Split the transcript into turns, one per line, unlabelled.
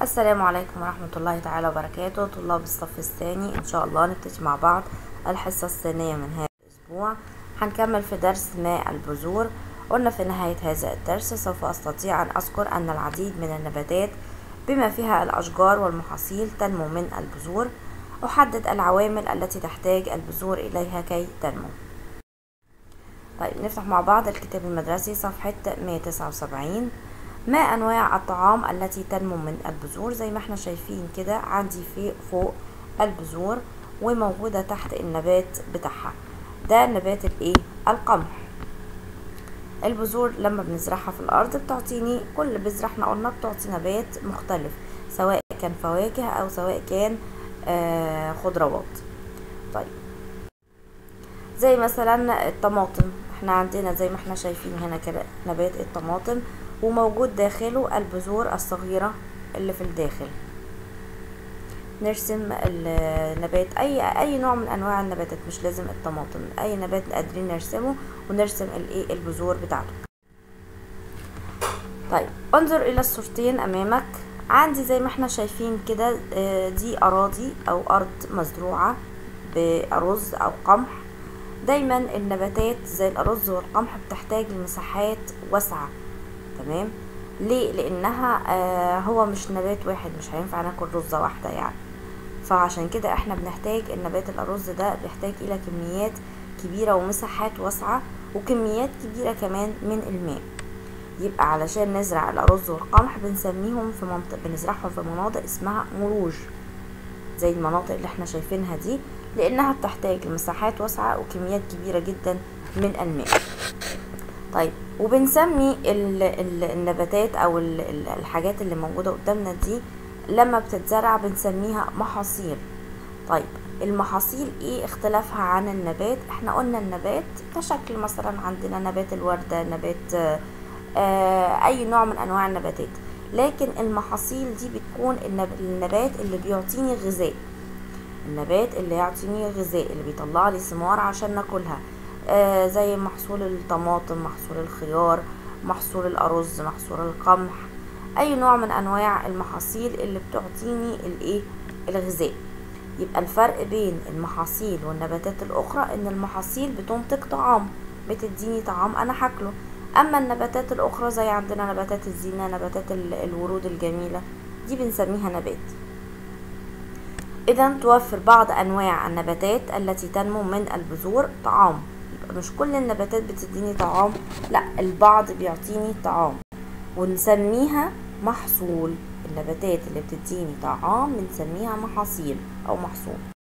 السلام عليكم ورحمة الله تعالى وبركاته طلاب الصف الثاني إن شاء الله نبتدي مع بعض الحصة الثانية من هذا الأسبوع هنكمل في درس ماء البذور قلنا في نهاية هذا الدرس سوف أستطيع أن أذكر أن العديد من النباتات بما فيها الأشجار والمحاصيل تنمو من البذور أحدد العوامل التي تحتاج البذور إليها كي تنمو طيب نفتح مع بعض الكتاب المدرسي صفحة 179 ما أنواع الطعام التي تنمو من البذور زي ما احنا شايفين كده عندي في فوق البذور وموجودة تحت النبات بتاعها ده نبات الايه القمح البذور لما بنزرعها في الأرض بتعطيني كل بذرة احنا قلنا بتعطي نبات مختلف سواء كان فواكه أو سواء كان آه خضروات طيب زي مثلا الطماطم احنا عندنا زي ما احنا شايفين هنا كده نبات الطماطم وموجود داخله البذور الصغيرة اللي في الداخل نرسم النبات اي اي نوع من انواع النباتات مش لازم الطماطم اي نبات قادرين نرسمه ونرسم الايه البذور بتاعته طيب انظر الى الصورتين امامك عندي زي ما احنا شايفين كده دي اراضي او ارض مزروعة بارز او قمح دايما النباتات زي الارز والقمح بتحتاج لمساحات واسعة تمام ليه لانها آه هو مش نبات واحد مش هينفع ناكل رزة واحدة يعني فعشان كده احنا بنحتاج النبات الارز ده بيحتاج الى كميات كبيرة ومساحات واسعة وكميات كبيرة كمان من الماء يبقى علشان نزرع الارز والقمح بنسميهم في منطقة بنزرعهم في مناطق اسمها مروج زي المناطق اللي احنا شايفينها دي لانها بتحتاج لمساحات واسعة وكميات كبيرة جدا من الماء طيب وبنسمي ال ال النباتات او ال الحاجات اللي موجودة قدامنا دي لما بتتزرع بنسميها محاصيل طيب المحاصيل ايه اختلافها عن النبات احنا قلنا النبات كشكل مثلا عندنا نبات الوردة نبات آه اي نوع من انواع النباتات لكن المحاصيل دي بتكون النبات اللي بيعطيني غذاء النبات اللي يعطيني غذاء اللي بيطلع لي ثمار عشان ناكلها آه زي محصول الطماطم محصول الخيار محصول الارز محصول القمح اي نوع من انواع المحاصيل اللي بتعطيني الايه الغذاء يبقى الفرق بين المحاصيل والنباتات الاخرى ان المحاصيل بتنتج طعام بتديني طعام انا هاكله اما النباتات الاخرى زي عندنا نباتات الزينة نباتات الورود الجميلة دي بنسميها نبات اذا توفر بعض انواع النباتات التي تنمو من البذور طعام يبقى مش كل النباتات بتديني طعام لا البعض بيعطيني طعام ونسميها محصول النباتات اللي بتديني طعام بنسميها محاصيل او محصول